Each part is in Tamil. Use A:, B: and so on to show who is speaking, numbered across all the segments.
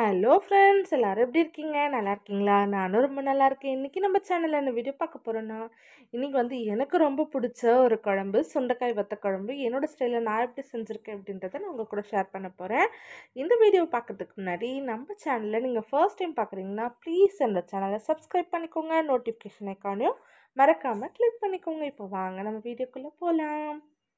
A: ஹலோ ஃப்ரெண்ட்ஸ் எல்லாரும் எப்படி இருக்கீங்க நல்லா இருக்கீங்களா நானும் ரொம்ப நல்லா இருக்கேன் இன்றைக்கி நம்ம சேனலில் என்ன வீடியோ பார்க்க போகிறோன்னா இன்றைக்கி வந்து எனக்கு ரொம்ப பிடிச்ச ஒரு குழம்பு சுண்டைக்காய் வத்த குழம்பு என்னோடய ஸ்டைலில் நான் எப்படி செஞ்சுருக்கேன் அப்படின்றத நான் உங்கள் கூட ஷேர் பண்ண போகிறேன் இந்த வீடியோ பார்க்கறதுக்கு முன்னாடி நம்ம சேனலில் நீங்கள் ஃபர்ஸ்ட் டைம் பார்க்குறீங்கன்னா ப்ளீஸ் அந்த சேனலை சப்ஸ்கிரைப் பண்ணிக்கோங்க நோட்டிஃபிகேஷன் ஐக்கானையும் மறக்காமல் கிளிக் பண்ணிக்கோங்க இப்போ வாங்க நம்ம வீடியோக்குள்ளே போகலாம்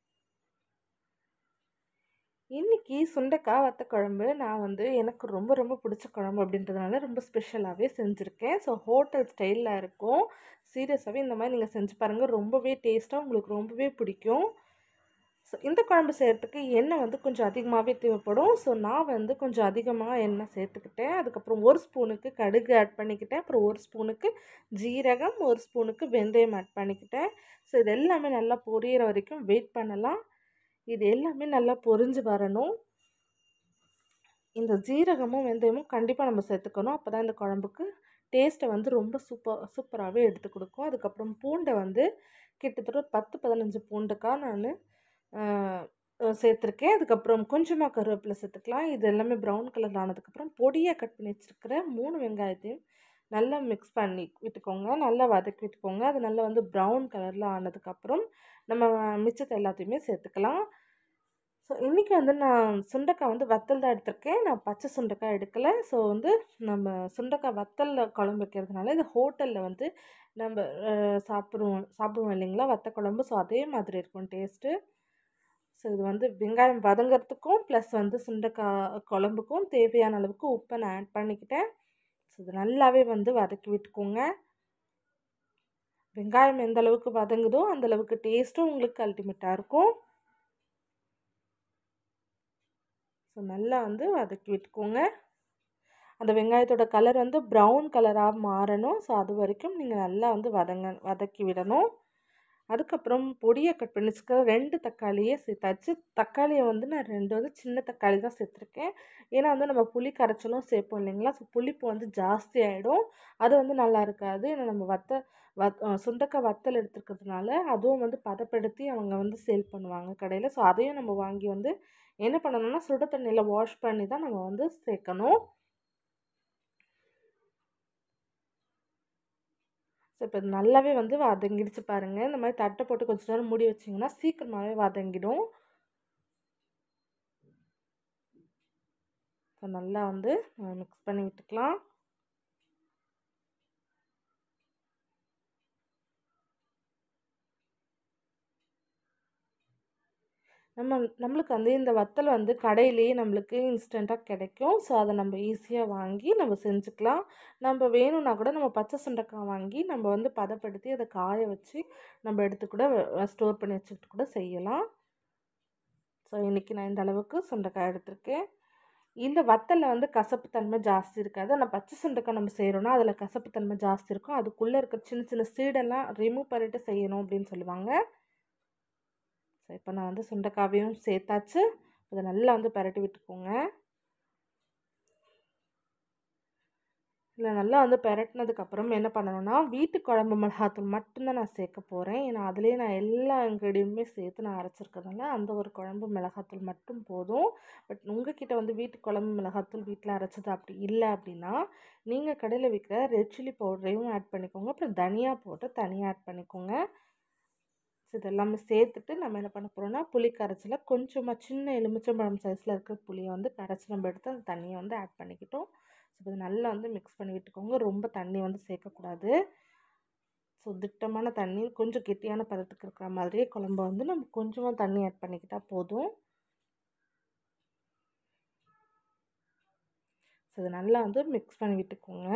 A: இன்றைக்கி சுண்டைக்காய் வத்த குழம்பு நான் வந்து எனக்கு ரொம்ப ரொம்ப பிடிச்ச குழம்பு அப்படின்றதுனால ரொம்ப ஸ்பெஷலாகவே செஞ்சுருக்கேன் ஸோ ஹோட்டல் ஸ்டைலில் இருக்கும் சீரியஸாகவே இந்த மாதிரி நீங்கள் செஞ்சு பாருங்கள் ரொம்பவே டேஸ்ட்டாக உங்களுக்கு ரொம்பவே பிடிக்கும் ஸோ இந்த குழம்பு செய்கிறதுக்கு எண்ணெய் வந்து கொஞ்சம் அதிகமாகவே தேவைப்படும் ஸோ நான் வந்து கொஞ்சம் அதிகமாக எண்ணெய் சேர்த்துக்கிட்டேன் அதுக்கப்புறம் ஒரு ஸ்பூனுக்கு கடுகு ஆட் பண்ணிக்கிட்டேன் அப்புறம் ஒரு ஸ்பூனுக்கு ஜீரகம் ஒரு ஸ்பூனுக்கு வெந்தயம் ஆட் பண்ணிக்கிட்டேன் ஸோ இது எல்லாமே நல்லா பொரியிற வரைக்கும் வெயிட் பண்ணலாம் இது எல்லாமே நல்லா பொரிஞ்சு வரணும் இந்த ஜீரகமும் வெந்தயமும் கண்டிப்பாக நம்ம சேர்த்துக்கணும் அப்போ தான் இந்த குழம்புக்கு டேஸ்ட்டை வந்து ரொம்ப சூப்பர் சூப்பராகவே எடுத்து கொடுக்கும் அதுக்கப்புறம் பூண்டை வந்து கிட்டத்தட்ட ஒரு பத்து பதினஞ்சு பூண்டுக்காக நான் சேர்த்துருக்கேன் அதுக்கப்புறம் கொஞ்சமாக கருவேப்பிலை சேர்த்துக்கலாம் இது எல்லாமே ப்ரௌன் கலர் ஆனதுக்கப்புறம் பொடியாக கட் பண்ணி வச்சுருக்கிற மூணு வெங்காயத்தையும் நல்லா மிக்ஸ் பண்ணி விட்டுக்கோங்க நல்லா வதக்கி விட்டுக்கோங்க அது நல்லா வந்து ப்ரௌன் கலரில் ஆனதுக்கப்புறம் நம்ம மிச்சத்தை எல்லாத்தையுமே சேர்த்துக்கலாம் ஸோ இன்றைக்கி வந்து நான் சுண்டைக்காய் வந்து வத்தல் தான் எடுத்திருக்கேன் நான் பச்சை சுண்டைக்காய் எடுக்கலை ஸோ வந்து நம்ம சுண்டைக்காய் வத்தலில் குழம்பு வைக்கிறதுனால இது ஹோட்டலில் வந்து நம்ம சாப்பிடுவோம் சாப்பிடுவோம் இல்லைங்களா வத்த குழம்பு ஸோ அதே மாதிரி இருக்கும் டேஸ்ட்டு ஸோ இது வந்து வெங்காயம் வதங்கிறதுக்கும் ப்ளஸ் வந்து சுண்டைக்காய் குழம்புக்கும் தேவையான அளவுக்கு உப்பை நான் ஆட் பண்ணிக்கிட்டேன் ஸோ இது நல்லாவே வந்து வதக்கி விட்டுக்கோங்க வெங்காயம் எந்த அளவுக்கு வதங்குதோ அந்த அளவுக்கு டேஸ்ட்டும் உங்களுக்கு அல்டிமேட்டாக இருக்கும் ஸோ நல்லா வந்து வதக்கி விட்டுக்கோங்க அந்த வெங்காயத்தோட கலர் வந்து ப்ரௌன் கலராக மாறணும் ஸோ அது வரைக்கும் நீங்கள் நல்லா வந்து வதங்க வதக்கி விடணும் அதுக்கப்புறம் பொடியை கட் பண்ணி வச்சுக்க ரெண்டு தக்காளியே சேர்த்தாச்சு தக்காளியை வந்து நான் ரெண்டு வந்து சின்ன தக்காளி தான் சேர்த்துருக்கேன் ஏன்னா வந்து நம்ம புளி கரைச்சலும் சேர்ப்போம் இல்லைங்களா ஸோ புளிப்பு வந்து ஜாஸ்தி ஆகிடும் அது வந்து நல்லா இருக்காது ஏன்னா நம்ம வத்த வத் சுண்டக்காய் வத்தல் எடுத்துருக்கிறதுனால அதுவும் வந்து பதப்படுத்தி அவங்க வந்து சேல் பண்ணுவாங்க கடையில் ஸோ அதையும் நம்ம வாங்கி வந்து என்ன பண்ணணும்னா சுட தண்ணியில் வாஷ் பண்ணி தான் நம்ம வந்து சேர்க்கணும் ஸோ இப்போ இது நல்லாவே வந்து வதங்கிடுச்சு பாருங்கள் இந்த மாதிரி தட்டை போட்டு கொஞ்சம் நேரம் மூடி வச்சிங்கன்னா சீக்கிரமாகவே வதங்கிடும் ஸோ நல்லா வந்து மிக்ஸ் பண்ணி விட்டுக்கலாம் நம்ம நம்மளுக்கு வந்து இந்த வத்தல் வந்து கடையிலேயே நம்மளுக்கு இன்ஸ்டண்ட்டாக கிடைக்கும் ஸோ அதை நம்ம ஈஸியாக வாங்கி நம்ம செஞ்சுக்கலாம் நம்ம வேணும்னா கூட நம்ம பச்சை சுண்டைக்காய் வாங்கி நம்ம வந்து பதப்படுத்தி அதை காய வச்சு நம்ம எடுத்து கூட ஸ்டோர் பண்ணி வச்சுக்கிட்டு கூட செய்யலாம் ஸோ இன்றைக்கி நான் இந்த அளவுக்கு சுண்டைக்காய் எடுத்திருக்கேன் இந்த வத்தலில் வந்து கசப்புத்தன்மை ஜாஸ்தி இருக்காது ஆனால் பச்சை சுண்டைக்காய் நம்ம செய்கிறோன்னா அதில் கசப்புத்தன்மை ஜாஸ்தி இருக்கும் அதுக்குள்ளே இருக்க சின்ன சின்ன சீடெல்லாம் ரிமூவ் பண்ணிட்டு செய்யணும் அப்படின்னு சொல்லுவாங்க ஸோ இப்போ நான் வந்து சுண்டைக்காவையும் சேர்த்தாச்சு அதை நல்லா வந்து பரட்டி விட்டுக்கோங்க இதில் நல்லா வந்து பெரட்டினதுக்கப்புறம் என்ன பண்ணணும்னா வீட்டு குழம்பு மிளகாத்தூள் மட்டும்தான் நான் சேர்க்க போகிறேன் ஏன்னா அதுலேயே நான் எல்லா இன்க்ரீடியன்ட்டுமே சேர்த்து நான் அரைச்சிருக்கிறதுனால அந்த ஒரு குழம்பு மிளகாத்தூள் மட்டும் போதும் பட் உங்ககிட்ட வந்து வீட்டு குழம்பு மிளகாத்தூள் வீட்டில் அரைச்சது அப்படி இல்லை அப்படின்னா நீங்கள் கடையில் விற்கிற ரெட் சில்லி பவுடரையும் ஆட் பண்ணிக்கோங்க அப்புறம் தனியா போட்டு தனியாக ஆட் பண்ணிக்கோங்க ஸோ இதெல்லாமே சேர்த்துட்டு நம்ம என்ன பண்ண போகிறோம்னா புளி கரைச்சல கொஞ்சமாக சின்ன எலுமிச்சம்பழம் சைஸில் இருக்கிற புளியை வந்து கரைச்சி நம்ம எடுத்து அந்த தண்ணியை வந்து ஆட் பண்ணிக்கிட்டோம் ஸோ இது நல்லா வந்து மிக்ஸ் பண்ணி விட்டுக்கோங்க ரொம்ப தண்ணி வந்து சேர்க்கக்கூடாது ஸோ திட்டமான தண்ணி கொஞ்சம் கெட்டியான பதத்துக்கு இருக்கிற மாதிரியே குழம்பு வந்து நம்ம கொஞ்சமாக தண்ணி ஆட் பண்ணிக்கிட்டால் போதும் ஸோ இது நல்லா வந்து மிக்ஸ் பண்ணி விட்டுக்கோங்க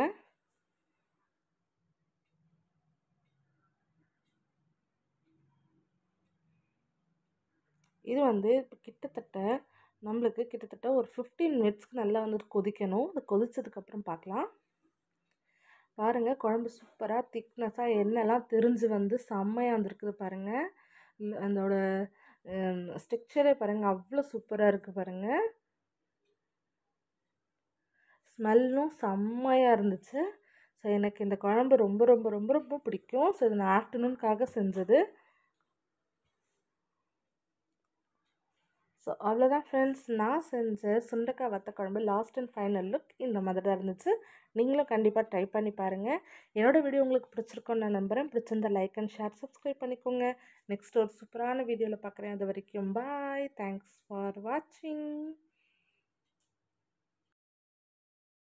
A: இது வந்து இப்போ கிட்டத்தட்ட நம்மளுக்கு கிட்டத்தட்ட ஒரு ஃபிஃப்டீன் மினிட்ஸ்க்கு நல்லா வந்து கொதிக்கணும் அது கொதிச்சதுக்கப்புறம் பார்க்கலாம் பாருங்கள் குழம்பு சூப்பராக திக்னஸாக எண்ணெய்லாம் தெரிஞ்சு வந்து செம்மையாக வந்துருக்குது பாருங்கள் அதோட ஸ்ட்ரக்சரே பாருங்கள் அவ்வளோ சூப்பராக இருக்குது பாருங்கள் ஸ்மெல்லும் செம்மையாக இருந்துச்சு ஸோ எனக்கு இந்த குழம்பு ரொம்ப ரொம்ப ரொம்ப ரொம்ப பிடிக்கும் ஸோ இது நான் ஆஃப்டர்நூனுக்காக செஞ்சது ஸோ அவ்வளோதான் ஃப்ரெண்ட்ஸ் நான் செஞ்ச சுண்டைக்காய் வத்த குழம்பு லாஸ்ட் அண்ட் ஃபைனல் லுக் இந்த மாதிரி தான் இருந்துச்சு நீங்களும் கண்டிப்பாக ட்ரை பண்ணி பாருங்கள் என்னோடய வீடியோ உங்களுக்கு பிடிச்சிருக்கோன்னு நான் நம்புகிறேன் பிடிச்சிருந்த லைக் அண்ட் ஷேர் சப்ஸ்கிரைப் பண்ணிக்கோங்க நெக்ஸ்ட் ஒரு சூப்பரான வீடியோவில் பார்க்குறேன் அது வரைக்கும் பாய் தேங்க்ஸ் ஃபார் வாட்சிங்